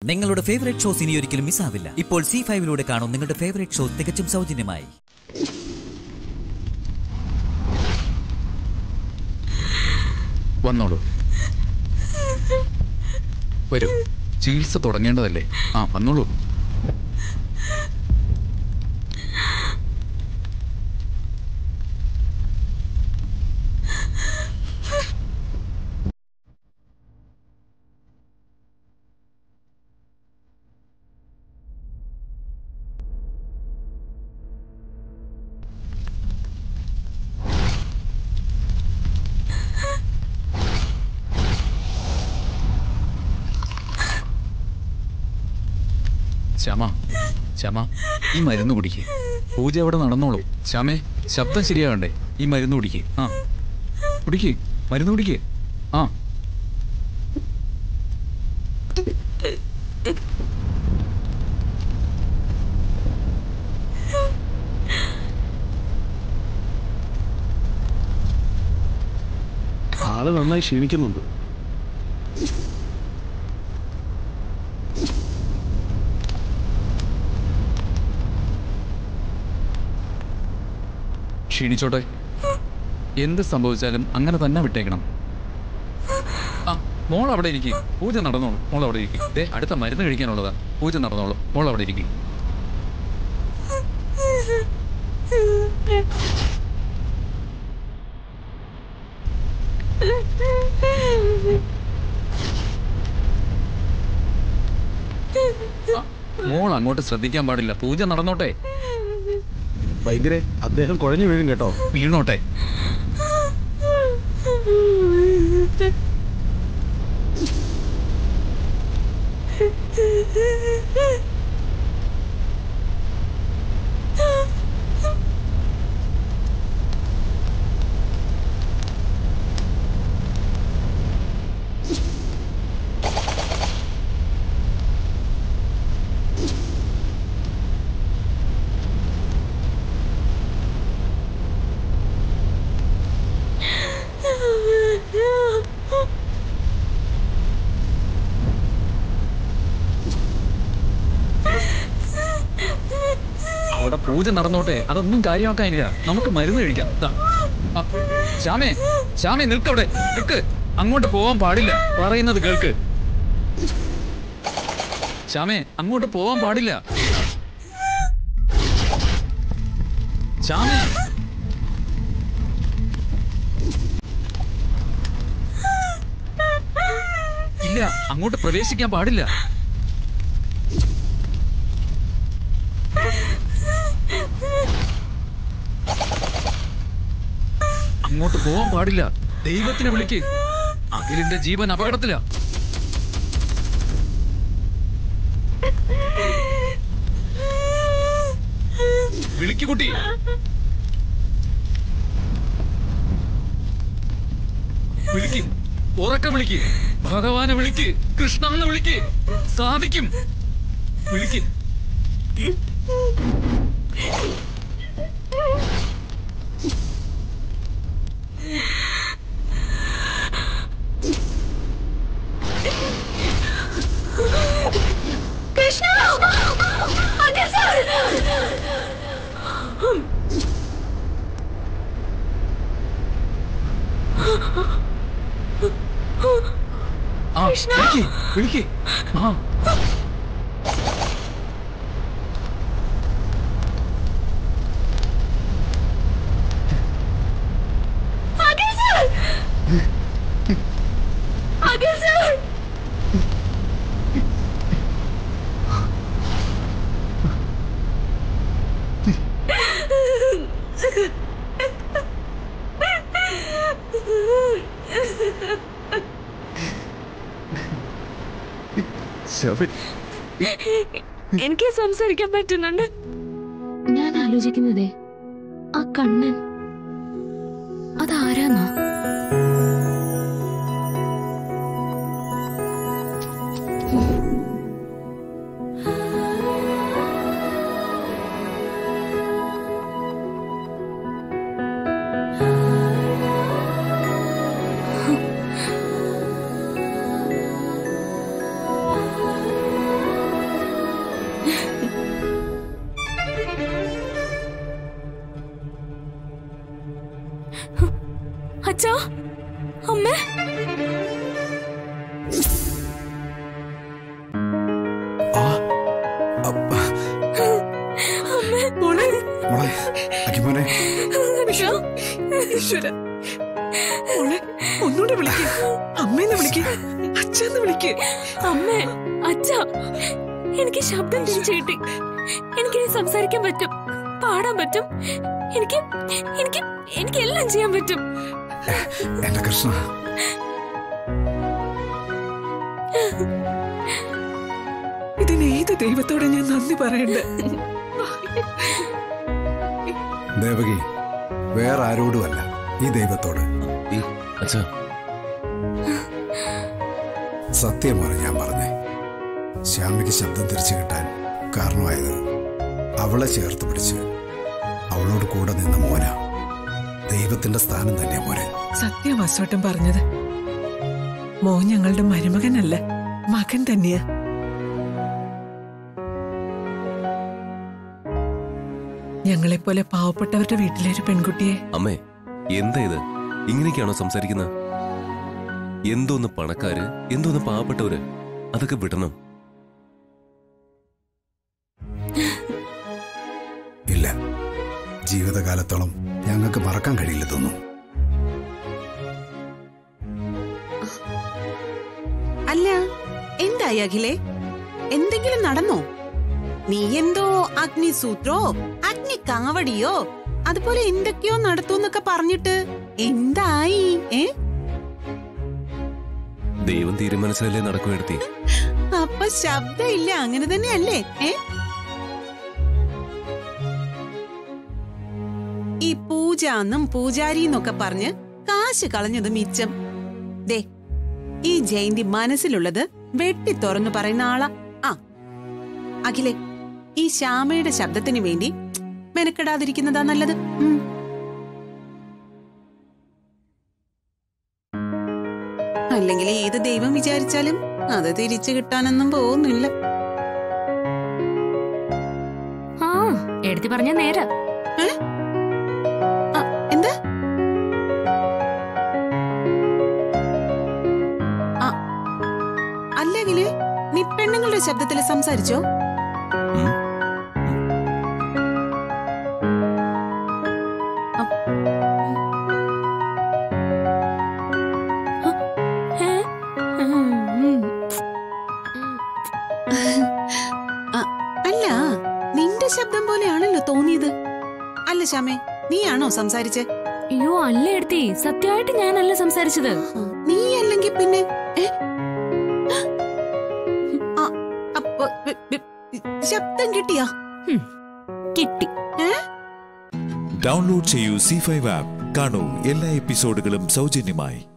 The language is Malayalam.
നിങ്ങളുടെ ഫേവറേറ്റ് ഷോസ് ഇനി ഒരിക്കലും മിസ്സാവില്ല ഇപ്പോൾ സി ഫൈവിലൂടെ കാണും നിങ്ങളുടെ ഫേവറേറ്റ് ഷോ തികച്ചും സൗജന്യമായി വന്നോളൂ വരൂ ചികിത്സ തുടങ്ങേണ്ടതല്ലേ ആ വന്നോളൂ ശ്യാമ ശ്യാമ ഈ മരുന്ന് കുടിക്ക് പൂജ അവിടെ നടന്നോളൂ ശ്യാമേ ശബ്ദം ശരിയാകണ്ടേ ഈ മരുന്ന് കുടിക്ക് ആ കുടിക്ക് മരുന്ന് കുടിക്ക് ആ ആള് നന്നായി ക്ഷീണിക്കുന്നുണ്ട് ക്ഷീണിച്ചോട്ടെ എന്ത് സംഭവിച്ചാലും അങ്ങനെ തന്നെ വിട്ടേക്കണം ആ മോൾ അവിടെ ഇരിക്കും പൂജ നടന്നോളൂ മോൾ അവിടെ ഇരിക്കും ദേ അടുത്ത മരുന്ന് കഴിക്കാനുള്ളതാ പൂജ നടന്നോളൂ മോൾ അവിടെ ഇരിക്കും മോൾ അങ്ങോട്ട് ശ്രദ്ധിക്കാൻ പാടില്ല പൂജ നടന്നോട്ടെ ഭയങ്കര അദ്ദേഹം കുഴഞ്ഞു വീഴും കേട്ടോ വീണോട്ടെ അവിടെ പൂജ നടന്നോട്ടെ അതൊന്നും കാര്യമാക്കാനില്ല നമുക്ക് മരുന്ന് കഴിക്കാം ദാ. ആ, ശ്യാമേ ശ്യാമേ നിൽക്കവിടെ നിൽക്ക് അങ്ങോട്ട് പോവാൻ പാടില്ല പറയുന്നത് കേൾക്ക് ശ്യാമേ അങ്ങോട്ട് പോവാൻ പാടില്ല ശ്യാമേ ഇല്ല അങ്ങോട്ട് പ്രവേശിക്കാൻ പാടില്ല അങ്ങോട്ട് പോവാൻ പാടില്ല ദൈവത്തിനെ വിളിക്ക് അഖിലിന്റെ ജീവൻ അപകടത്തിലാ വിളിക്ക് കുട്ടി വിളിക്ക് ഉറക്കം വിളിക്ക് ഭഗവാനെ വിളിക്ക് കൃഷ്ണ എന്ന് വിളിക്ക് സാധിക്കും വിളിക്ക് കൃഷ്ണ അഖിൽ സാർ ആ വിളിക്ക് വിളിക്ക് ആ അഖിൽ സാർ അഖിൽ സാർ എനിക്ക് സംസാരിക്കാൻ പറ്റുന്നുണ്ട് ഞാൻ ആലോചിക്കുന്നതേ ആ കണ്ണൻ അതാരാന്നാ ആ അച്ഛാ അമ്മ മോളെ അക്കിമോനെ അച്ഛാ ഈശ്വര മോളെ ഒന്നുകൂടെ വിളിക്ക് അമ്മേന്ന് വിളിക്ക് അച്ഛന്ന് വിളിക്ക് അമ്മേ അച്ഛാ എനിക്ക് ശബ്ദം തിരിച്ചു കിട്ടി എനിക്ക് ഇനി സംസാരിക്കാൻ പറ്റും പാടാൻ പറ്റും എനിക്ക് എനിക്ക് എനിക്ക് എല്ലാം ചെയ്യാൻ പറ്റും എന്റെ കൃഷ്ണ ഇതിന് ഏത് ദൈവത്തോടെ ഞാൻ നന്ദി പറയണ്ടേ ദേവകി വേറെ ആരോടുമല്ല ഈ ദൈവത്തോട് അച്ഛാ സത്യമാണ് ഞാൻ പറഞ്ഞേ ശ്യാമയ്ക്ക് ശബ്ദം തിരിച്ചു കിട്ടാൻ കാരണമായത് അവളെ ചേർത്ത് പിടിച്ച് അവളോട് കൂടെ നിന്ന മോന ദൈവത്തിന്റെ സ്ഥാനം തന്നെ മോനെ സത്യം അസോട്ടം പറഞ്ഞത് മോ ഞങ്ങളുടെ മരുമകനല്ല മകൻ തന്നെയാ ഞങ്ങളെപ്പോലെ പാവപ്പെട്ടവരുടെ വീട്ടിലെ ഒരു പെൺകുട്ടിയെ അമ്മേ എന്താ ഇത് ഇങ്ങനെയൊക്കെയാണോ സംസാരിക്കുന്നത് എന്തോന്ന് പണക്കാര് എന്തോന്ന് പാവപ്പെട്ടവര് അതൊക്കെ വിടണം ഇല്ല ജീവിതകാലത്തോളം ഞങ്ങൾക്ക് മറക്കാൻ കഴിയില്ല തോന്നും അല്ല എന്തായി അഖിലേ എന്തെങ്കിലും നടന്നോ നീ എന്തോ അഗ്നിസൂത്രോ അഗ്നി കാവടിയോ അതുപോലെ എന്തൊക്കെയോ നടത്തൂന്നൊക്കെ പറഞ്ഞിട്ട് എന്തായി ഏ ദൈവം തീരുമാനിച്ചതല്ലേ നടക്കും എടുത്തി അപ്പൊ ശബ്ദമില്ല അങ്ങനെ തന്നെയല്ലേ ഏ ഈ പൂജ എന്നും പൂജാരി എന്നൊക്കെ പറഞ്ഞ് കാശ് കളഞ്ഞത് മിച്ചം ദേ ഈ ജയന്തി മനസ്സിലുള്ളത് വെട്ടി തുറന്നു പറയുന്ന ആളാ ആ അഖിലേ ഈ ശ്യാമയുടെ ശബ്ദത്തിന് വേണ്ടി മെനക്കെടാതിരിക്കുന്നതാ നല്ലത് ഉം. അല്ലെങ്കിൽ ഏത് ദൈവം വിചാരിച്ചാലും അത് തിരിച്ചു കിട്ടാനൊന്നും പോകുന്നില്ല ആ എടുത്തി പറഞ്ഞ നേരാ ആ, എന്താ ആ, അല്ലെങ്കില് നീ പെണ്ണുങ്ങളുടെ ശബ്ദത്തിൽ സംസാരിച്ചോ ഉം. ഏ? ഉം, ഉം. ആ, അല്ല നിന്റെ ശബ്ദം പോലെയാണല്ലോ തോന്നിയത് അല്ല ശ്യാമേ നീയാണോ സംസാരിച്ചേ അയ്യോ അല്ല എടുത്തി സത്യമായിട്ട് ഞാനല്ല സംസാരിച്ചത് നീ അല്ലെങ്കിൽ പിന്നെ ഏ? ആ, അപ്പൊ, ബ- ബ- ശബ്ദം കിട്ടിയാ കിട്ടി ഡൗൺലോഡ് ചെയ്യൂ സി ഫൈവ് ആപ്പ് കാണൂ എല്ലാ എപ്പിസോഡുകളും സൗജന്യമായി